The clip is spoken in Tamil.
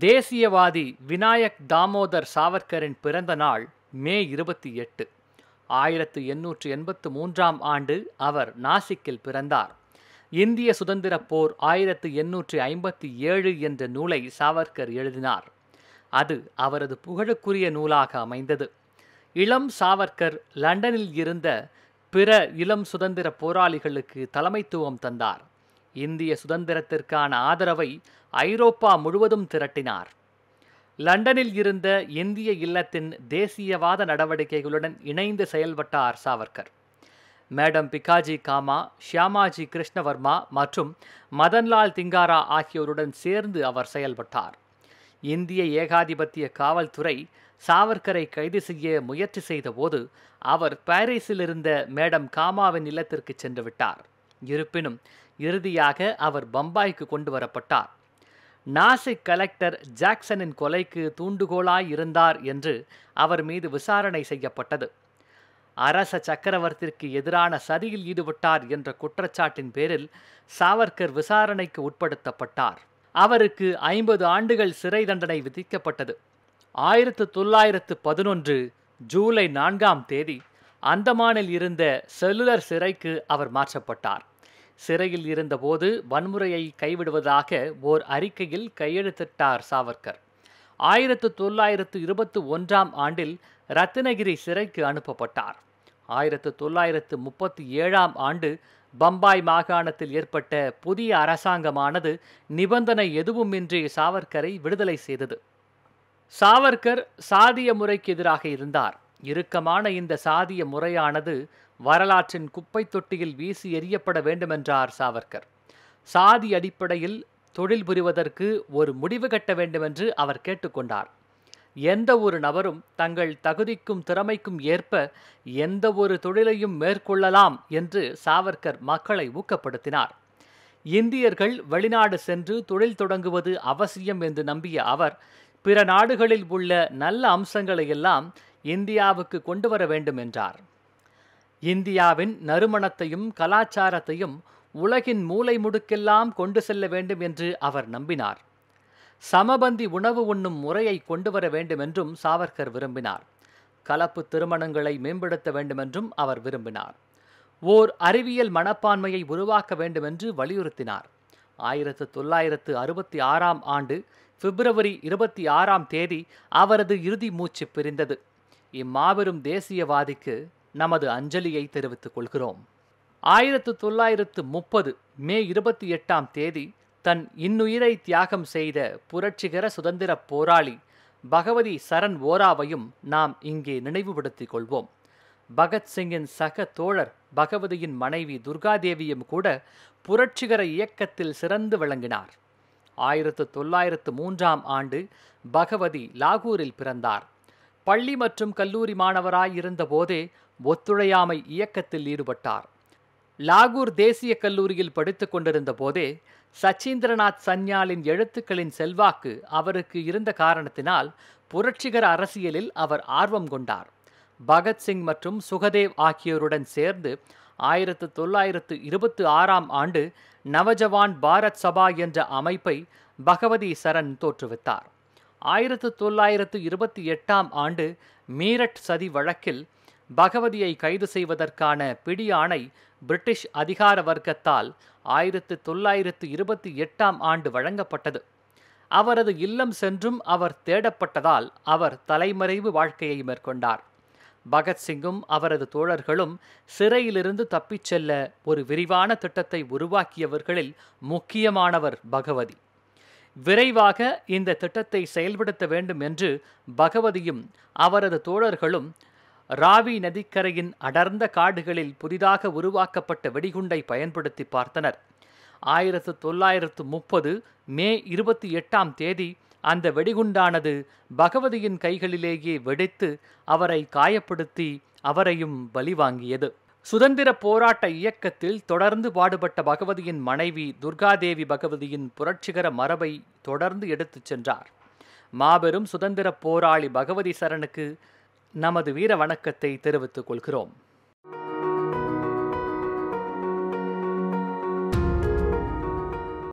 தேசியவாதி வினாயக் தாமோதர் சாவர்கரின் பிறந்த நாள் மே இருபத்தி எட்டு ஆயிரத்து எண்ணூற்று எண்பத்து மூன்றாம் ஆண்டு அவர் நாசிக்கில் பிறந்தார் இந்திய சுதந்திரப் போர் ஆயிரத்து எண்ணூற்று ஐம்பத்தி ஏழு என்ற நூலை சாவர்கர் எழுதினார் அது அவரது புகழுக்குரிய நூலாக அமைந்தது இளம் சாவர்கர் லண்டனில் இருந்த பிற இளம் சுதந்திர போராளிகளுக்கு தலைமைத்துவம் தந்தார் இந்திய சுதந்திரத்திற்கான ஆதரவை ஐரோப்பா முழுவதும் திரட்டினார் லண்டனில் இருந்த இந்திய இல்லத்தின் தேசியவாத நடவடிக்கைகளுடன் இணைந்து செயல்பட்டார் சாவர்கர் மேடம் பிகாஜி காமா ஷியாமாஜி கிருஷ்ணவர்மா மற்றும் மதன்லால் திங்காரா ஆகியோருடன் சேர்ந்து அவர் செயல்பட்டார் இந்திய ஏகாதிபத்திய காவல்துறை சாவர்கரை கைது செய்ய முயற்சி செய்தபோது அவர் பாரிஸில் இருந்த மேடம் காமாவின் இல்லத்திற்கு சென்று விட்டார் இருப்பினும் இறுதியாக அவர் பம்பாய்க்கு கொண்டு வரப்பட்டார் நாசிக் கலெக்டர் ஜாக்சனின் கொலைக்கு தூண்டுகோலாய் இருந்தார் என்று அவர் மீது விசாரணை செய்யப்பட்டது அரச சக்கரவர்த்திக்கு எதிரான சதியில் ஈடுபட்டார் என்ற குற்றச்சாட்டின் பேரில் சாவர்கர் விசாரணைக்கு உட்படுத்தப்பட்டார் அவருக்கு ஐம்பது ஆண்டுகள் சிறை தண்டனை விதிக்கப்பட்டது ஆயிரத்து தொள்ளாயிரத்து பதினொன்று ஜூலை நான்காம் தேதி அந்தமானில் இருந்த செல்லுலர் சிறைக்கு அவர் மாற்றப்பட்டார் சிறையில் இருந்தபோது வன்முறையை கைவிடுவதாக ஓர் அறிக்கையில் கையெழுத்திட்டார் சாவர்கர் ஆயிரத்து தொள்ளாயிரத்து இருபத்தி ஒன்றாம் ஆண்டில் ரத்தினகிரி சிறைக்கு அனுப்பப்பட்டார் ஆயிரத்து தொள்ளாயிரத்து முப்பத்தி ஏழாம் ஆண்டு பம்பாய் மாகாணத்தில் ஏற்பட்ட புதிய அரசாங்கமானது நிபந்தனை எதுவுமின்றி சாவர்கரை விடுதலை செய்தது சாவர்கர் சாதிய முறைக்கு எதிராக இருந்தார் இறுக்கமான இந்த சாதிய முறையானது வரலாற்றின் குப்பை தொட்டியில் வீசி எறியப்பட வேண்டுமென்றார் சாவர்கர் சாதி அடிப்படையில் தொழில் புரிவதற்கு ஒரு முடிவு கட்ட வேண்டுமென்று அவர் கேட்டுக்கொண்டார் எந்த ஒரு நபரும் தங்கள் தகுதிக்கும் திறமைக்கும் ஏற்ப எந்த ஒரு தொழிலையும் மேற்கொள்ளலாம் என்று சாவர்கர் மக்களை ஊக்கப்படுத்தினார் இந்தியர்கள் வெளிநாடு சென்று தொழில் தொடங்குவது அவசியம் என்று நம்பிய அவர் பிற நாடுகளில் உள்ள நல்ல அம்சங்களை எல்லாம் இந்தியாவுக்கு கொண்டு வர வேண்டும் என்றார் இந்தியாவின் நறுமணத்தையும் கலாச்சாரத்தையும் உலகின் மூலை முடுக்கெல்லாம் கொண்டு செல்ல வேண்டும் என்று அவர் நம்பினார் சமபந்தி உணவு உண்ணும் முறையை கொண்டு வர வேண்டும் என்றும் சாவர்கர் விரும்பினார் கலப்பு திருமணங்களை மேம்படுத்த வேண்டுமென்றும் அவர் விரும்பினார் ஓர் அறிவியல் மனப்பான்மையை உருவாக்க வேண்டுமென்று வலியுறுத்தினார் ஆயிரத்து தொள்ளாயிரத்து அறுபத்தி ஆறாம் ஆண்டு பிப்ரவரி இருபத்தி ஆறாம் தேதி அவரது இறுதி மூச்சு பிரிந்தது இம்மாபெரும் தேசியவாதிக்கு நமது அஞ்சலியை தெரிவித்துக் கொள்கிறோம் ஆயிரத்து தொள்ளாயிரத்து முப்பது மே இருபத்தி எட்டாம் தேதி தன் இன்னுயிரை தியாகம் செய்த புரட்சிகர சுதந்திர போராளி பகவதி சரண் ஓராவையும் நாம் இங்கே நினைவுபடுத்திக் கொள்வோம் பகத்சிங்கின் சக தோழர் பகவதியின் மனைவி துர்காதேவியும் கூட புரட்சிகர இயக்கத்தில் சிறந்து விளங்கினார் ஆயிரத்து தொள்ளாயிரத்து மூன்றாம் ஆண்டு பகவதி லாகூரில் பிறந்தார் பள்ளி மற்றும் கல்லூரி மாணவராய் இருந்தபோதே ஒத்துழையாமை இயக்கத்தில் ஈடுபட்டார் லாகூர் தேசிய கல்லூரியில் படித்துக் கொண்டிருந்த போதே சச்சீந்திரநாத் சன்யாலின் எழுத்துக்களின் செல்வாக்கு அவருக்கு இருந்த காரணத்தினால் புரட்சிகர அரசியலில் அவர் ஆர்வம் கொண்டார் பகத்சிங் மற்றும் சுகதேவ் ஆகியோருடன் சேர்ந்து ஆயிரத்து தொள்ளாயிரத்து இருபத்தி ஆறாம் ஆண்டு நவஜவான் பாரத் சபா என்ற அமைப்பை பகவதி சரண் தோற்றுவித்தார் ஆயிரத்து தொள்ளாயிரத்து இருபத்தி எட்டாம் ஆண்டு மீரட் சதி வழக்கில் பகவதியை கைது செய்வதற்கான பிடியாணை பிரிட்டிஷ் அதிகார வர்க்கத்தால் ஆயிரத்து தொள்ளாயிரத்து இருபத்தி எட்டாம் ஆண்டு வழங்கப்பட்டது அவரது இல்லம் சென்றும் அவர் தேடப்பட்டதால் அவர் தலைமறைவு வாழ்க்கையை மேற்கொண்டார் பகத்சிங்கும் அவரது தோழர்களும் சிறையிலிருந்து தப்பிச் செல்ல ஒரு விரிவான திட்டத்தை உருவாக்கியவர்களில் முக்கியமானவர் பகவதி விரைவாக இந்த திட்டத்தை செயல்படுத்த வேண்டும் என்று பகவதியும் அவரது தோழர்களும் ராவி நதிக்கரையின் அடர்ந்த காடுகளில் புதிதாக உருவாக்கப்பட்ட வெடிகுண்டை பயன்படுத்தி பார்த்தனர் ஆயிரத்து தொள்ளாயிரத்து முப்பது மே இருபத்தி எட்டாம் தேதி அந்த வெடிகுண்டானது பகவதியின் கைகளிலேயே வெடித்து அவரை காயப்படுத்தி அவரையும் பலிவாங்கியது சுதந்திர போராட்ட இயக்கத்தில் தொடர்ந்து பாடுபட்ட பகவதியின் மனைவி துர்காதேவி பகவதியின் புரட்சிகர மரபை தொடர்ந்து எடுத்துச் சென்றார் மாபெரும் சுதந்திர போராளி பகவதி சரணுக்கு நமது வீர வணக்கத்தை தெரிவித்துக் கொள்கிறோம்